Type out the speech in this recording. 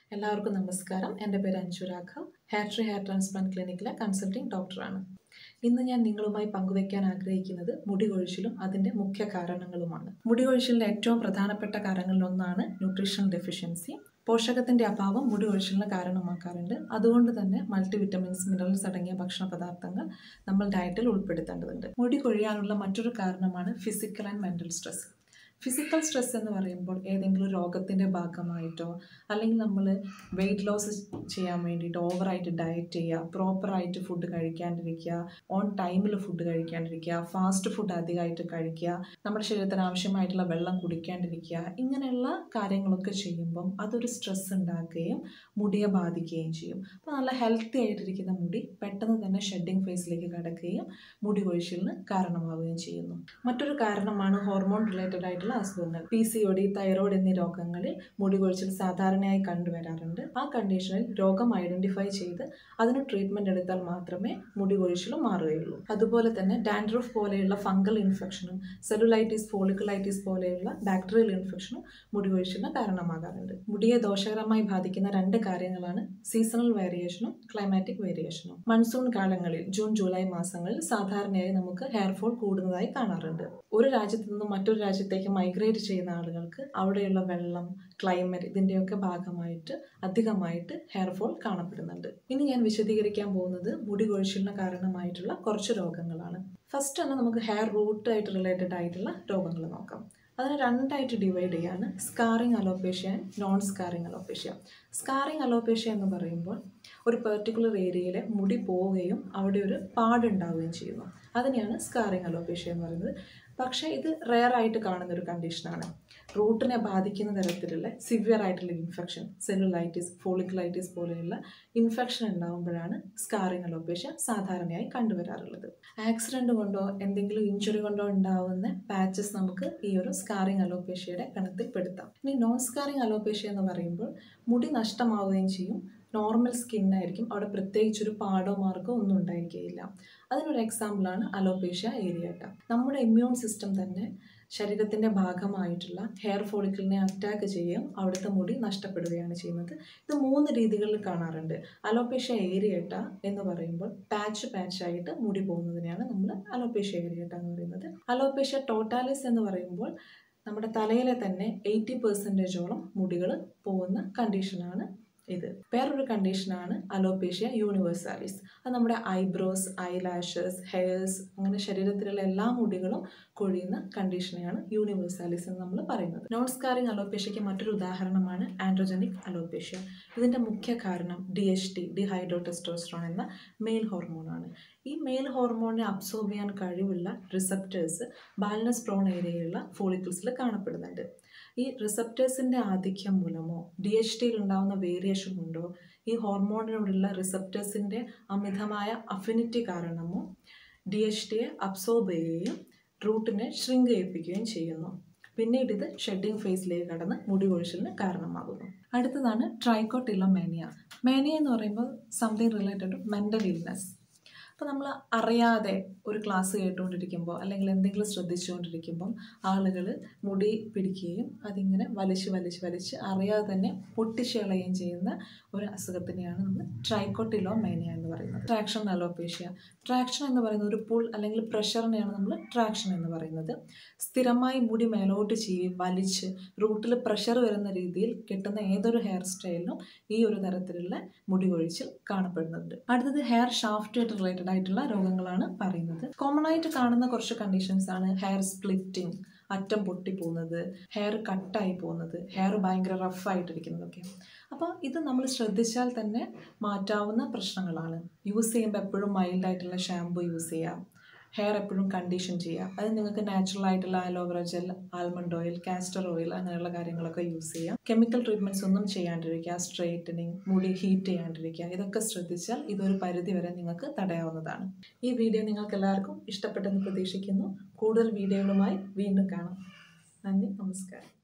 എല്ലാവർക്കും നമസ്കാരം എൻ്റെ പേര് Anju Raghav hair tree hair transplant ക്ലിനിക്കിലെ കൺസൾട്ടിംഗ് ഡോക്ടറാണ് ഇന്ന് ഞാൻ നിങ്ങളുമായി പങ്കുവയ്ക്കാൻ ആഗ്രഹിക്കുന്നത് മുടി കൊഴിച്ചിലും അതിൻ്റെ മുഖ്യ കാരണങ്ങളുമാണ് മുടി കൊഴിച്ചിലിൻ്റെ ഏറ്റവും പ്രധാനപ്പെട്ട കാരണങ്ങളിലൊന്നാണ് ന്യൂട്രീഷണൽ ഡെഫിഷ്യൻസി പോഷകത്തിൻ്റെ അഭാവം മുടി കൊഴിച്ചിലിന് കാരണമാക്കാറുണ്ട് അതുകൊണ്ട് തന്നെ മൾട്ടി വിറ്റമിൻസ് മിനറൽസ് അടങ്ങിയ ഭക്ഷണ പദാർത്ഥങ്ങൾ നമ്മൾ ഡയറ്റിൽ ഉൾപ്പെടുത്തേണ്ടതുണ്ട് മുടി കൊഴിയാനുള്ള മറ്റൊരു കാരണമാണ് physical and mental stress physical stress എന്ന് പറയുമ്പോൾ ഏതെങ്കിലും രോഗത്തിൻ്റെ ഭാഗമായിട്ടോ അല്ലെങ്കിൽ നമ്മൾ വെയിറ്റ് ലോസ് ചെയ്യാൻ വേണ്ടിയിട്ട് ഓവറായിട്ട് ഡയറ്റ് ചെയ്യുക പ്രോപ്പറായിട്ട് ഫുഡ് കഴിക്കാണ്ടിരിക്കുക ഓൺ ടൈമിൽ ഫുഡ് കഴിക്കാണ്ടിരിക്കുക ഫാസ്റ്റ് ഫുഡ് അധികമായിട്ട് കഴിക്കുക നമ്മുടെ ശരീരത്തിന് ആവശ്യമായിട്ടുള്ള വെള്ളം കുടിക്കാണ്ടിരിക്കുക ഇങ്ങനെയുള്ള കാര്യങ്ങളൊക്കെ ചെയ്യുമ്പം അതൊരു സ്ട്രെസ് ഉണ്ടാക്കുകയും മുടിയെ ബാധിക്കുകയും ചെയ്യും അപ്പോൾ നല്ല ഹെൽത്തി ആയിട്ടിരിക്കുന്ന മുടി പെട്ടെന്ന് തന്നെ ഷെഡിങ് ഫേസിലേക്ക് കടക്കുകയും മുടി കൊഴിച്ചിലിന് കാരണമാവുകയും ചെയ്യുന്നു മറ്റൊരു കാരണമാണ് ഹോർമോൺ റിലേറ്റഡ് ആയിട്ടുള്ള അസുഖങ്ങൾ P C O D thyroid എന്നീ രോഗങ്ങളിൽ മുടി കൊഴിച്ചിൽ സാധാരണയായി കണ്ടുവരാറുണ്ട് ആ കണ്ടീഷനിൽ രോഗം ഐഡന്റിഫൈ ചെയ്ത് അതിന് ട്രീറ്റ്മെന്റ് എടുത്താൽ മാത്രമേ മുടി കൊഴിച്ചിലും മാറുകയുള്ളൂ അതുപോലെ തന്നെ ഡാൻഡ്രഫ് പോലെയുള്ള ഫംഗൽ ഇൻഫെക്ഷനും സെലുലൈറ്റിസ് ഫോളിക്കുലൈറ്റിസ് പോലെയുള്ള ബാക്ടീരിയൽ ഇൻഫെക്ഷനും മുടി കൊഴിച്ചിലിന് കാരണമാകാറുണ്ട് മുടിയെ ദോഷകരമായി ബാധിക്കുന്ന രണ്ട് കാര്യങ്ങളാണ് സീസണൽ വേരിയേഷനും ക്ലൈമാറ്റിക് വേരിയേഷനും മൺസൂൺ കാലങ്ങളിൽ ജൂൺ ജൂലൈ മാസങ്ങളിൽ സാധാരണയായി നമുക്ക് ഹെയർ ഫോൾ കൂടുന്നതായി കാണാറുണ്ട് ഒരു രാജ്യത്ത് നിന്നും മറ്റൊരു രാജ്യത്തേക്ക് മൈഗ്രേറ്റ് ചെയ്യുന്ന ആളുകൾക്ക് അവിടെയുള്ള വെള്ളം ക്ലൈമറ്റ് ഇതിൻ്റെയൊക്കെ ഭാഗമായിട്ട് അധികമായിട്ട് ഹെയർ ഫോൾ കാണപ്പെടുന്നുണ്ട് ഇനി ഞാൻ വിശദീകരിക്കാൻ പോകുന്നത് മുടി കൊഴിച്ചിലിന് കാരണമായിട്ടുള്ള കുറച്ച് രോഗങ്ങളാണ് ഫസ്റ്റ് തന്നെ നമുക്ക് ഹെയർ റൂട്ടായിട്ട് റിലേറ്റഡ് ആയിട്ടുള്ള രോഗങ്ങൾ നോക്കാം അതിനെ രണ്ടായിട്ട് ഡിവൈഡ് ചെയ്യാണ് scarring alopecia and non scarring alopecia scarring alopecia എന്ന് പറയുമ്പോൾ ഒരു പെർട്ടിക്കുലർ ഏരിയയിലെ മുടി പോവുകയും അവിടെ ഒരു പാടുണ്ടാവുകയും ചെയ്യുന്നു അതിനെയാണ് സ്കാറിങ് അലോപേഷ്യ എന്ന് പറയുന്നത് പക്ഷേ ഇത് റെയർ ആയിട്ട് കാണുന്ന ഒരു കണ്ടീഷനാണ് റൂട്ടിനെ ബാധിക്കുന്ന തരത്തിലുള്ള സിവിയർ ആയിട്ടുള്ള ഇൻഫെക്ഷൻ സെല്ലുലൈറ്റിസ് ഫോളിക്കുലൈറ്റിസ് പോലെയുള്ള ഇൻഫെക്ഷൻ ഉണ്ടാകുമ്പോഴാണ് സ്കാറിങ് അലോപേഷ്യ സാധാരണയായി കണ്ടുവരാറുള്ളത് ആക്സിഡൻറ്റ് കൊണ്ടോ എന്തെങ്കിലും ഇഞ്ചുറി കൊണ്ടോ ഉണ്ടാവുന്ന പാച്ചസ് നമുക്ക് ഈ ഒരു സ്കാറിങ് അലോപേഷ്യയുടെ ഗണത്തിൽ പെടുത്താം ഇനി നോൺ സ്കാറിങ് അലോപേഷ്യ എന്ന് പറയുമ്പോൾ മുടി നഷ്ടമാവുകയും ചെയ്യും നോർമൽ സ്കിന്നായിരിക്കും അവിടെ പ്രത്യേകിച്ചൊരു പാടോ മാർക്കോ ഒന്നും ഉണ്ടായിരിക്കുകയില്ല അതിനൊരു എക്സാമ്പിളാണ് അലോപേഷ്യ ഏരിയട്ട നമ്മുടെ ഇമ്മ്യൂൺ സിസ്റ്റം തന്നെ ശരീരത്തിൻ്റെ ഭാഗമായിട്ടുള്ള ഹെയർ ഫോളിക്കിളിനെ അറ്റാക്ക് ചെയ്യുകയും അവിടുത്തെ മുടി നഷ്ടപ്പെടുകയാണ് ചെയ്യുന്നത് ഇത് മൂന്ന് രീതികളിൽ കാണാറുണ്ട് അലോപേഷ്യ ഏരിയട്ട എന്ന് പറയുമ്പോൾ പാച്ച് പാച്ചായിട്ട് മുടി പോകുന്നതിനെയാണ് നമ്മൾ അലോപേഷ്യ ഏരിയട്ട എന്ന് പറയുന്നത് അലോപേഷ്യ ടോട്ടാലിസ് എന്ന് പറയുമ്പോൾ നമ്മുടെ തലയിലെ തന്നെ എയ്റ്റി പെർസെൻറ്റേജോളം മുടികൾ പോകുന്ന കണ്ടീഷനാണ് ഇത് വേറൊരു കണ്ടീഷനാണ് അലോപേഷ്യ യൂണിവേഴ്സാലിസ് അത് നമ്മുടെ ഐബ്രോസ് ഐലാഷസ് ഹെയർസ് അങ്ങനെ ശരീരത്തിലുള്ള എല്ലാ മുടികളും കൊഴിയുന്ന കണ്ടീഷനെയാണ് യൂണിവേഴ്സാലിസ് എന്ന് നമ്മൾ പറയുന്നത് നോൺ സ്കാറിങ് അലോപേഷ്യയ്ക്ക് മറ്റൊരു ഉദാഹരണമാണ് ആൻഡ്രോജനിക് അലോപേഷ്യ ഇതിൻ്റെ മുഖ്യ കാരണം ഡി എച്ച് ടി ഡിഹൈഡ്രോടെസ്റ്റോസ്ട്രോൺ എന്ന മെയിൽ ഹോർമോണാണ് ഈ മെയിൽ ഹോർമോണിനെ അബ്സോർബ് ചെയ്യാൻ കഴിവുള്ള റിസപ്റ്റേഴ്സ് ബാലൻസ് പ്രോൺ ഏരിയയിലുള്ള ഫോളിക്കിൾസിൽ കാണപ്പെടുന്നുണ്ട് ഈ റിസപ്റ്റേഴ്സിൻ്റെ ആധിക്യം മൂലമോ ഡി എച്ച് ടിയിൽ ഉണ്ടാകുന്ന വേരിയേഷൻ കൊണ്ടോ ഈ ഹോർമോണിനോടുള്ള റിസപ്റ്റേഴ്സിൻ്റെ അമിതമായ അഫിനിറ്റി കാരണമോ ഡി എച്ച് ടിയെ അബ്സോർബ് ചെയ്യുകയും റൂട്ടിനെ ഷ്രിങ്ക് ചെയ്യിപ്പിക്കുകയും ചെയ്യുന്നു പിന്നീട് ഇത് ഷെഡിങ് ഫേസിലേക്ക് കടന്ന് മുടി കൊഴിച്ചിലിന് കാരണമാകുന്നു അടുത്തതാണ് ട്രൈക്കോട്ടില്ല മേനിയ മേനിയ എന്ന് പറയുമ്പോൾ something related to mental illness അപ്പോൾ നമ്മൾ അറിയാതെ ഒരു ക്ലാസ് കേട്ടുകൊണ്ടിരിക്കുമ്പോൾ അല്ലെങ്കിൽ എന്തെങ്കിലും ശ്രദ്ധിച്ചുകൊണ്ടിരിക്കുമ്പം ആളുകൾ മുടി പിടിക്കുകയും അതിങ്ങനെ വലിച്ച് വലിച്ച് വലിച്ച് അറിയാതെ തന്നെ പൊട്ടിച്ചളയുകയും ചെയ്യുന്ന ഒരു അസുഖത്തിനെയാണ് നമ്മൾ ട്രൈക്കോട്ടിലോ മേനിയ എന്ന് പറയുന്നത് ട്രാക്ഷൻ അലോപേഷ്യ ട്രാക്ഷൻ എന്ന് പറയുന്നത് ഒരു പുൾ അല്ലെങ്കിൽ പ്രഷറിനെയാണ് നമ്മൾ ട്രാക്ഷൻ എന്ന് പറയുന്നത് സ്ഥിരമായി മുടി മേലോട്ട് ചീവി വലിച്ച് റൂട്ടിൽ പ്രഷർ വരുന്ന രീതിയിൽ കിട്ടുന്ന ഏതൊരു ഹെയർ സ്റ്റൈലിനും ഈ ഒരു തരത്തിലുള്ള മുടി കൊഴിച്ചിൽ കാണപ്പെടുന്നുണ്ട് അടുത്തത് ഹെയർ ഷാഫ്റ്റുമായിട്ട് റിലേറ്റഡ് ആയിട്ടുള്ള രോഗങ്ങളാണ് പറയുന്നത് കോമൺ ആയിട്ട് കാണുന്ന കുറച്ച് കണ്ടീഷൻസ് ആണ് ഹെയർ സ്പ്ലിറ്റിംഗ് അറ്റം പൊട്ടിപ്പോകുന്നത് ഹെയർ കട്ടായി പോകുന്നത് ഹെയർ ഭയങ്കര റഫായിട്ടിരിക്കുന്നതൊക്കെ അപ്പോൾ ഇത് നമ്മൾ ശ്രദ്ധിച്ചാൽ തന്നെ മാറ്റാവുന്ന പ്രശ്നങ്ങളാണ് യൂസ് ചെയ്യുമ്പോൾ എപ്പോഴും മൈൽഡായിട്ടുള്ള ഷാമ്പു യൂസ് ചെയ്യുക ഹെയർ എപ്പോഴും കണ്ടീഷൻ ചെയ്യുക അത് നിങ്ങൾക്ക് നാച്ചുറൽ ആയിട്ടുള്ള aloe vera gel almond oil castor oil അങ്ങനെയുള്ള കാര്യങ്ങളൊക്കെ യൂസ് ചെയ്യാം കെമിക്കൽ ട്രീറ്റ്മെൻറ്റ്സ് ഒന്നും ചെയ്യാണ്ടിരിക്കുക സ്ട്രെയിറ്റനിങ് മുടി ഹീറ്റ് ചെയ്യാണ്ടിരിക്കുക ഇതൊക്കെ ശ്രദ്ധിച്ചാൽ ഇതൊരു പരിധി വരെ നിങ്ങൾക്ക് തടയാവുന്നതാണ് ഈ വീഡിയോ നിങ്ങൾക്ക് എല്ലാവർക്കും ഇഷ്ടപ്പെട്ടെന്ന് പ്രതീക്ഷിക്കുന്നു കൂടുതൽ വീഡിയോകളുമായി വീണ്ടും കാണാം നന്ദി നമസ്കാരം